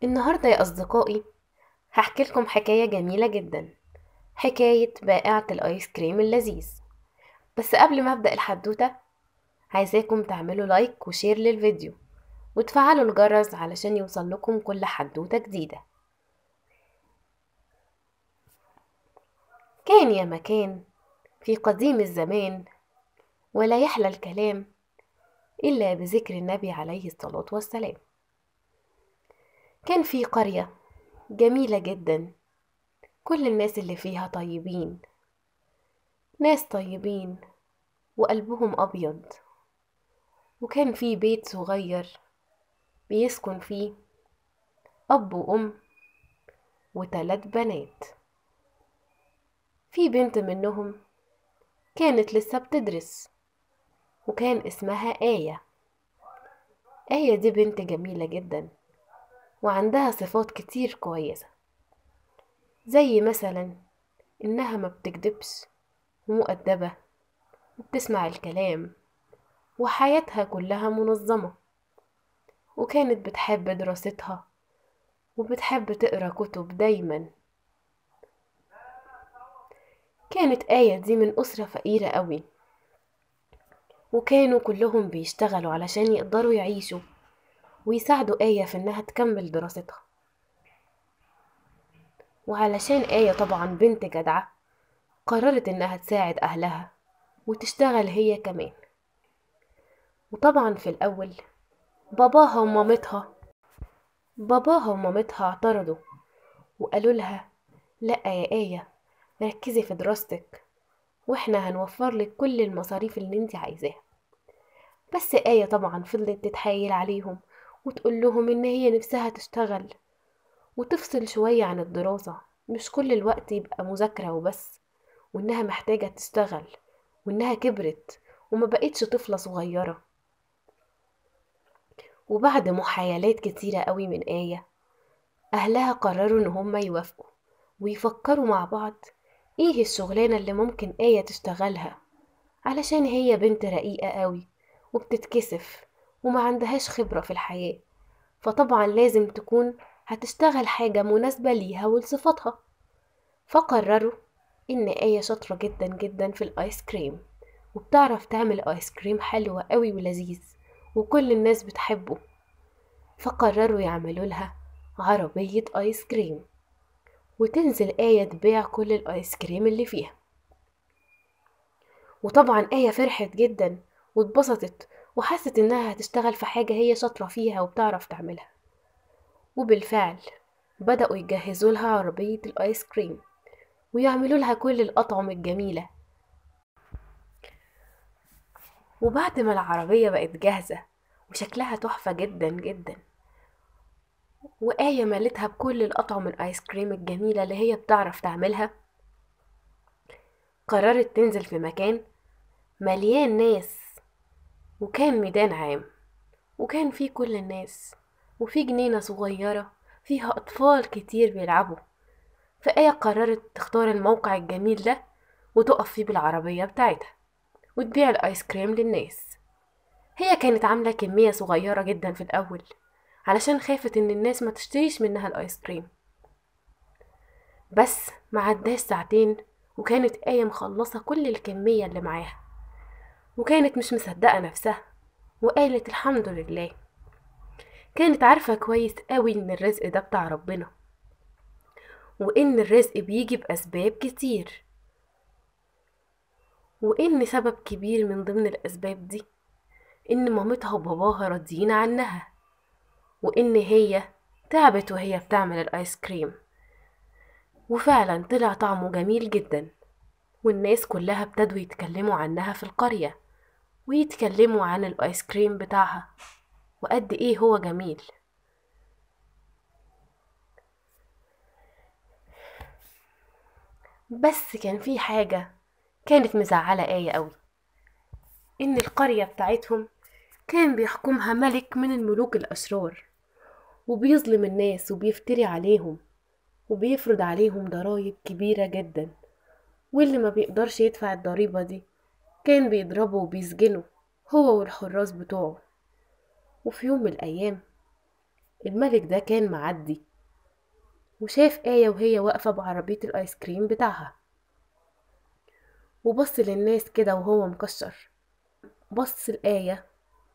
النهاردة يا أصدقائي هحكي لكم حكاية جميلة جدا حكاية بائعة الآيس كريم اللذيذ بس قبل ما أبدأ الحدوتة عايزاكم تعملوا لايك وشير للفيديو وتفعلوا الجرس علشان يوصل لكم كل حدوتة جديدة كان يا مكان في قديم الزمان ولا يحلى الكلام إلا بذكر النبي عليه الصلاة والسلام كان في قرية جميلة جدا كل الناس اللي فيها طيبين ناس طيبين وقلبهم أبيض وكان في بيت صغير بيسكن فيه أب وأم وتلات بنات في بنت منهم كانت لسه بتدرس وكان اسمها آية آية دي بنت جميلة جدا وعندها صفات كتير كويسة زي مثلا إنها ما بتكدبش ومؤدبة وبتسمع الكلام وحياتها كلها منظمة وكانت بتحب دراستها وبتحب تقرا كتب دايما كانت آية دي من أسرة فقيرة قوي وكانوا كلهم بيشتغلوا علشان يقدروا يعيشوا ويساعدوا آية في إنها تكمل دراستها وعلشان آية طبعا بنت جدعة قررت إنها تساعد أهلها وتشتغل هي كمان وطبعا في الأول باباها ومامتها باباها ومامتها اعترضوا وقالوا لها لأ يا آية ركزي في دراستك واحنا هنوفر لك كل المصاريف اللي انت عايزاها بس آية طبعا فضلت تتحايل عليهم وتقول لهم إن هي نفسها تشتغل وتفصل شوية عن الدراسة مش كل الوقت يبقى مذاكرة وبس وإنها محتاجة تشتغل وإنها كبرت وما بقتش طفلة صغيرة وبعد محايلات كتيرة قوي من آية أهلها قرروا إن هما يوافقوا ويفكروا مع بعض إيه الشغلانة اللي ممكن آية تشتغلها علشان هي بنت رقيقة قوي وبتتكسف وما عندهاش خبرة في الحياة فطبعا لازم تكون هتشتغل حاجة مناسبة ليها ولصفاتها فقرروا إن آية شاطرة جدا جدا في الآيس كريم وبتعرف تعمل آيس كريم حلوة قوي ولذيذ وكل الناس بتحبه فقرروا يعملوا لها عربية آيس كريم وتنزل آية تبيع كل الآيس كريم اللي فيها وطبعا آية فرحت جدا واتبسطت وحست إنها هتشتغل في حاجة هي شاطرة فيها وبتعرف تعملها وبالفعل بدأوا يجهزوا لها عربية الآيس كريم ويعملوا لها كل الأطعم الجميلة وبعد ما العربية بقت جاهزة وشكلها تحفة جدا جدا وآية مالتها بكل الأطعم الآيس كريم الجميلة اللي هي بتعرف تعملها قررت تنزل في مكان مليان ناس وكان ميدان عام وكان فيه كل الناس وفي جنينة صغيرة فيها أطفال كتير بيلعبوا فآية قررت تختار الموقع الجميل ده وتقف فيه بالعربية بتاعتها وتبيع الآيس كريم للناس هي كانت عاملة كمية صغيرة جدا في الأول علشان خافت إن الناس ما تشتريش منها الآيس كريم بس معداش ساعتين وكانت آية مخلصة كل الكمية اللي معاها وكانت مش مصدقة نفسها وقالت الحمد لله كانت عارفة كويس قوي إن الرزق ده بتاع ربنا وإن الرزق بيجي بأسباب كتير وإن سبب كبير من ضمن الأسباب دي إن مامتها وباباها راضيين عنها وإن هي تعبت وهي بتعمل الآيس كريم وفعلا طلع طعمه جميل جدا والناس كلها ابتدوا يتكلموا عنها في القرية ويتكلموا عن الآيس كريم بتاعها وقد إيه هو جميل بس كان في حاجة كانت مزعلة آية قوي إن القرية بتاعتهم كان بيحكمها ملك من الملوك الأشرار وبيظلم الناس وبيفتري عليهم وبيفرض عليهم ضرايب كبيرة جدا واللي ما بيقدرش يدفع الضريبة دي كان بيضربه وبيسجنه هو والحراس بتوعه وفي يوم من الأيام الملك ده كان معدي وشاف آية وهي واقفة بعربية الآيس كريم بتاعها وبص للناس كده وهو مكشر بص لآية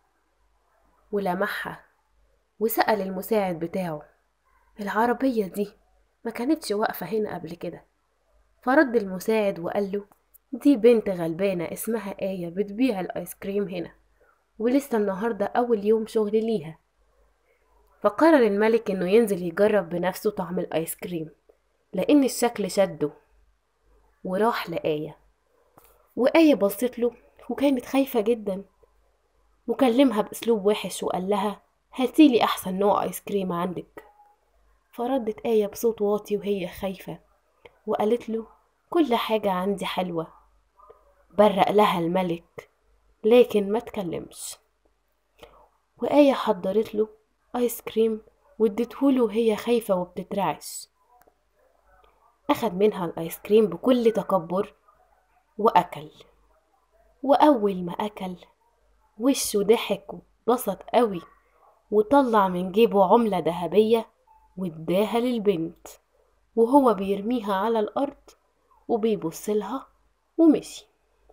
ولمحها وسأل المساعد بتاعه العربية دي ما كانتش واقفة هنا قبل كده فرد المساعد وقال له دي بنت غلبانة اسمها آية بتبيع الآيس كريم هنا ولسه النهاردة أول يوم شغل ليها فقرر الملك إنه ينزل يجرب بنفسه طعم الآيس كريم لأن الشكل شده وراح لآية وآية بصت له وكانت خايفة جدا وكلمها بأسلوب وحش وقال لها هاتيلي أحسن نوع آيس كريم عندك فردت آية بصوت واطي وهي خايفة وقالت له كل حاجة عندي حلوة برق لها الملك لكن ما تكلمش وآية حضرت له آيس كريم واديتهوله وهي خايفة وبتترعش أخد منها الآيس كريم بكل تكبر وأكل وأول ما أكل وشه ضحك وبسط قوي وطلع من جيبه عملة ذهبية واداها للبنت وهو بيرميها على الأرض وبيبص لها ومشي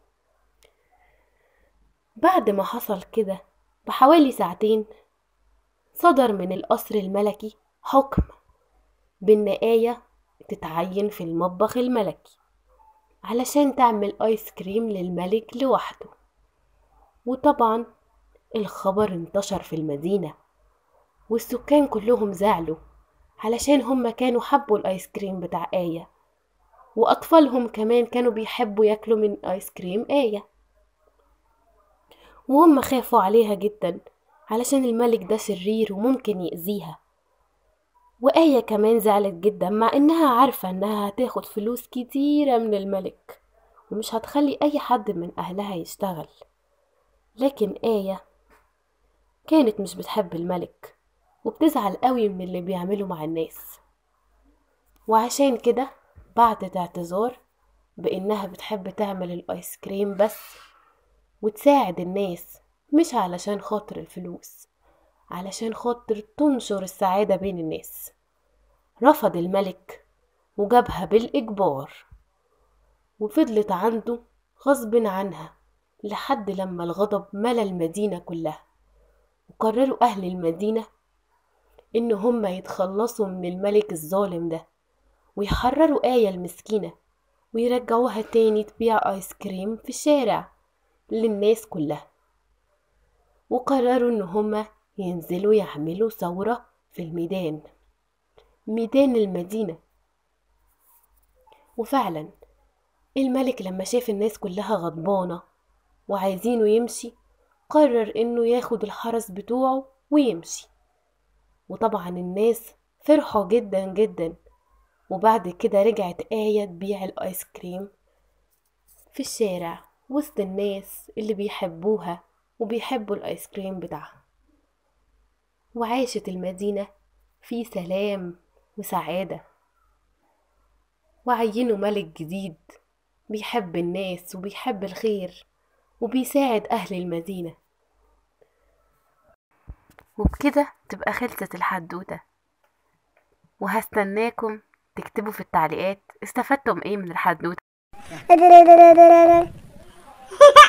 بعد ما حصل كده بحوالي ساعتين صدر من القصر الملكي حكم بإن آية تتعين في المطبخ الملكي علشان تعمل آيس كريم للملك لوحده وطبعا الخبر انتشر في المدينة والسكان كلهم زعلوا علشان هم كانوا حبوا الآيس كريم بتاع آية وأطفالهم كمان كانوا بيحبوا ياكلوا من آيس كريم آية وهم خافوا عليها جدا علشان الملك ده شرير وممكن يأذيها وآية كمان زعلت جدا مع إنها عارفة إنها هتاخد فلوس كتيرة من الملك ومش هتخلي أي حد من أهلها يشتغل لكن آية كانت مش بتحب الملك وبتزعل قوي من اللي بيعمله مع الناس وعشان كده بعتت اعتذار بإنها بتحب تعمل الآيس كريم بس وتساعد الناس مش علشان خاطر الفلوس علشان خاطر تنشر السعادة بين الناس رفض الملك وجابها بالإجبار وفضلت عنده غصب عنها لحد لما الغضب ملا المدينة كلها وقرروا أهل المدينة إن هما يتخلصوا من الملك الظالم ده ويحرروا آية المسكينة ويرجعوها تاني تبيع آيس كريم في الشارع للناس كلها وقرروا إن هما ينزلوا يعملوا ثورة في الميدان ميدان المدينة وفعلا الملك لما شاف الناس كلها غضبانة وعايزينه يمشي قرر إنه ياخد الحرس بتوعه ويمشي وطبعا الناس فرحوا جدا جدا وبعد كده رجعت آية تبيع الآيس كريم في الشارع وسط الناس اللي بيحبوها وبيحبوا الآيس كريم بتاعها وعاشت المدينة في سلام وسعادة وعينوا ملك جديد بيحب الناس وبيحب الخير وبيساعد أهل المدينة وبكده تبقى خلصت الحدوتة وهستناكم تكتبوا في التعليقات استفدتم ايه من الحدوتة